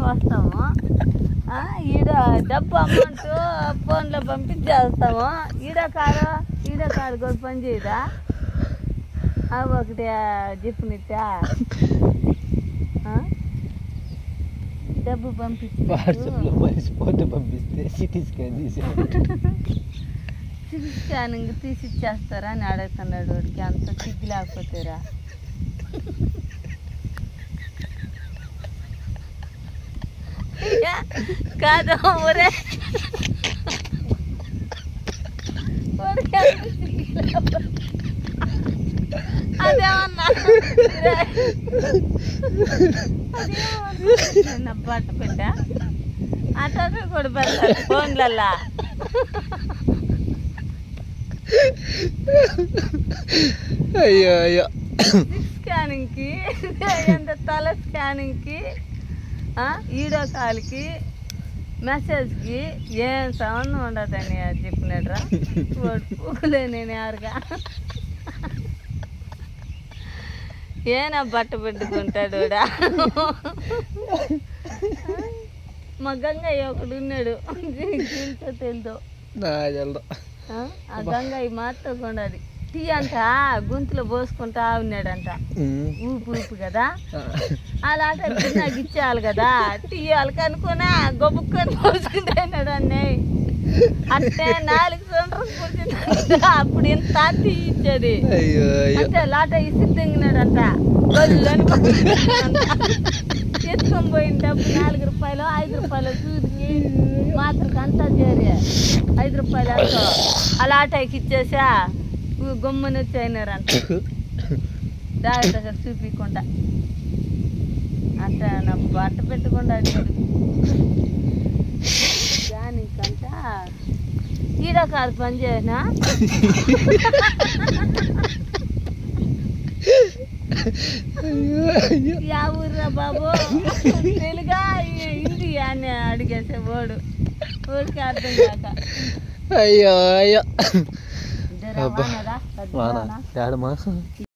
వస్తాము ఆ, ఈడ డబ్బు అమౌంట్ ఫోన్లో పంపించేస్తాము ఈడ కారు ఈడ కారు కూడా పని చేయదా ఆ, ఒకటి జిప్నిచ్చా డబ్బు పంపించు వాట్సాప్లో మనిషి ఫోటో పంపిస్తే సిటీ స్కాన్ చేసి సిటీ స్కానింగ్ తీసి ఇచ్చేస్తారా అని అడుగుతున్నాడు వాడికి అంత సిగ్గు లేకపోతేరా కాదు ఒరే వాడికి అంత సిగ్గు లేకపోతే- అదేమన్నా రే. అదేమన్నా నిన్న బట్ట పెట్టా అటో కూడా పెడతారు ఫోన్లల్లా అయ్యో అయ్యో స్కానింగ్కి ఎంత తల స్కానింగ్కి ఈడో కాల్కి మెసేజ్కి ఏం సంబంధం ఉండదని చెప్పినట్రా వాడు పూలే నేను ఎవరుగా ఏనా బట్ట పెట్టుకుంటాడు వాడా? మా గంగయ్య ఒకడు ఉన్నాడు తెలుసో తెలుదో నా జల్ద ఆ? ఆ గంగయ్య మాత్రం కొండది టీ అంట గొంతులో పోసుకుంటా ఉన్నాడంట ఊపు ఊపు కదా అలాంటి నాకు ఇచ్చేయాలి కదా టీ వాళ్ళకి అనుకున్నా గొబ్బుకొని పోసుకుంటాడు అన్నయ్య అంటే నాలుగు సంవత్సరాలు కూర్చుంటే అప్పుడు ఎంత టీ ఇచ్చేది అయ్యో అయ్యో అంటే లాట ఇసి తింగినాడంట గొల్లని పట్టుకున్నాడంట. ఎత్తుకొని పోయిన డబ్బు నాలుగు రూపాయలు ఐదు రూపాయలు చూసి మాత్రం అంతా చేరి ఐదు రూపాయలు ఎంతో అలా ఆటోకి ఇచ్చేసా గమ్ముని వచ్చాయినారంట జాగ్రత్తగా చూపించకుండా అంత నా బట్ట పెట్టకుండా అడిగాడు దానికంట ఈడ కాదు పని చేసినా అయ్యో అయ్యో యా ఊర్రా బాబు తెలుగా హిందీ అని అడిగేసే ఓడు ఊరికి అర్థం కాక అయ్యో అయ్యో జరా అబ్బా. వానరా? పెద్ద వాన వాన? ఏడు మాసం